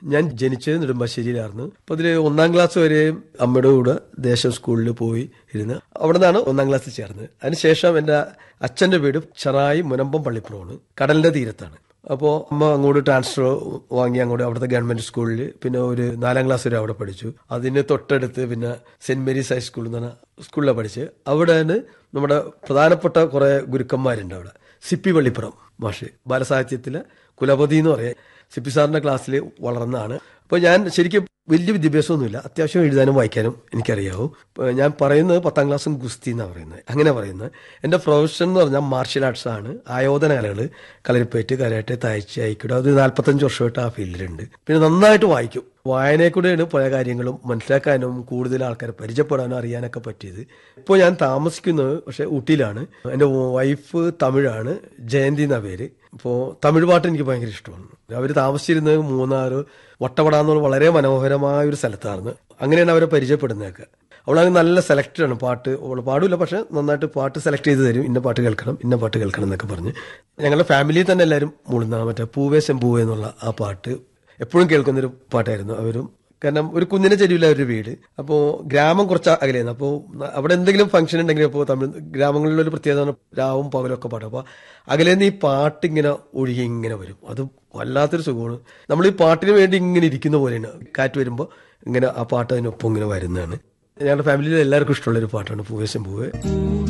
ഞാൻ ജനിച്ചത് നെടുമ്പാശ്ശേരിയിലായിരുന്നു അപ്പോൾ അതിൽ ഒന്നാം ക്ലാസ് വരെയും അമ്മയുടെ കൂടെ ദേശം സ്കൂളിൽ പോയി ഇരുന്ന് അവിടെ നിന്നാണ് ഒന്നാം ക്ലാസ്സിൽ ചേർന്നത് അതിനുശേഷം എൻ്റെ അച്ഛൻ്റെ വീട് ചെറായി മുനമ്പം പള്ളിപ്പുറമാണ് കടലിൻ്റെ തീരത്താണ് അപ്പോൾ അമ്മ അങ്ങോട്ട് ട്രാൻസ്ഫർ വാങ്ങി അങ്ങോട്ട് അവിടുത്തെ ഗവൺമെന്റ് സ്കൂളിൽ പിന്നെ ഒരു നാലാം ക്ലാസ് വരെ അവിടെ പഠിച്ചു അതിന് തൊട്ടടുത്ത് പിന്നെ സെന്റ് മേരീസ് ഹൈസ്കൂൾ എന്ന് പറഞ്ഞ സ്കൂളിലാണ് പഠിച്ച് അവിടെയാണ് നമ്മുടെ പ്രധാനപ്പെട്ട കുറേ ഗുരുക്കന്മാരുണ്ട് അവിടെ സിപ്പി പള്ളിപ്പുറം മാഷ് ബാലസാഹിത്യത്തിലെ കുലപതി എന്ന് പറയാം സിപ്പി സാറിന്റെ ക്ലാസ്സിൽ വളർന്നതാണ് അപ്പോൾ ഞാൻ ശരിക്കും വലിയ വിദ്യാഭ്യാസമൊന്നുമില്ല അത്യാവശ്യം എഴുതാനും വായിക്കാനും എനിക്കറിയാവും ഇപ്പൊ ഞാൻ പറയുന്നത് പത്താം ക്ലാസ്സും ഗുസ്തി എന്നാണ് പറയുന്നത് അങ്ങനെ പറയുന്നത് എൻ്റെ പ്രൊഫഷൻ എന്ന് പറഞ്ഞാൽ മാർഷ്യൽ ആർട്സ് ആണ് ആയോധന കലകൾ കളരിപ്പേറ്റ് കരാട്ടെ താഴ്ച ആയിക്കോട്ടെ അത് നാൽപ്പത്തഞ്ച് വർഷമായിട്ട് ആ ഫീൽഡിലുണ്ട് പിന്നെ നന്നായിട്ട് വായിക്കും വായനയിൽ കൂടെയാണ് പല കാര്യങ്ങളും മനസ്സിലാക്കാനും കൂടുതൽ ആൾക്കാരെ പരിചയപ്പെടാനും അറിയാനൊക്കെ പറ്റിയത് ഇപ്പോൾ ഞാൻ താമസിക്കുന്നത് പക്ഷേ ഊട്ടിയിലാണ് എൻ്റെ വൈഫ് തമിഴാണ് ജയന്തി എന്ന പേര് ഇപ്പോൾ തമിഴ് പാട്ട് എനിക്ക് ഭയങ്കര ഇഷ്ടമാണ് അവർ താമസിച്ചിരുന്നത് മൂന്നാർ വട്ടവട എന്നുള്ള വളരെ മനോഹരമായ ഒരു സ്ഥലത്തായിരുന്നു അങ്ങനെയാണ് അവരെ പരിചയപ്പെടുന്നതൊക്കെ അവളാണെങ്കിൽ നല്ല സെലക്റ്റഡ് ആണ് പാട്ട് അവൾ പാടില്ല പക്ഷെ നന്നായിട്ട് പാട്ട് സെലക്ട് ചെയ്ത് തരും ഇന്ന പാട്ട് കേൾക്കണം ഇന്ന പാട്ട് കേൾക്കണം എന്നൊക്കെ പറഞ്ഞ് ഞങ്ങളുടെ ഫാമിലിയിൽ തന്നെ എല്ലാവരും മുളുന്ന മറ്റേ പൂവേ ശംഭൂവേ എന്നുള്ള ആ പാട്ട് എപ്പോഴും കേൾക്കുന്നൊരു പാട്ടായിരുന്നു അവരും കാരണം ഒരു കുന്നിനെ ചെരുവില്ല ഒരു വീട് അപ്പോൾ ഗ്രാമം കുറച്ച് അകലെയാണ് അപ്പോൾ അവിടെ എന്തെങ്കിലും ഫംഗ്ഷൻ ഉണ്ടെങ്കിൽ ഇപ്പോൾ തമിഴ് ഗ്രാമങ്ങളിലൊരു പ്രത്യേകത രാവും പകലും ഒക്കെ പാടും അപ്പോൾ അകലേന്ന് ഈ പാട്ട് ഇങ്ങനെ ഒഴുകി ഇങ്ങനെ വരും അത് വല്ലാത്തൊരു സുഖമാണ് നമ്മൾ ഈ പാട്ടിന് വേണ്ടി ഇങ്ങനെ ഇരിക്കുന്ന പോലെയാണ് കാറ്റ് വരുമ്പോൾ ഇങ്ങനെ ആ പാട്ട് അതിനൊപ്പം ഇങ്ങനെ വരുന്നതാണ് ഞങ്ങളുടെ ഫാമിലിയിൽ എല്ലാവർക്കും ഇഷ്ടമുള്ള ഒരു പാട്ടാണ് പൂവേശം പൂവേ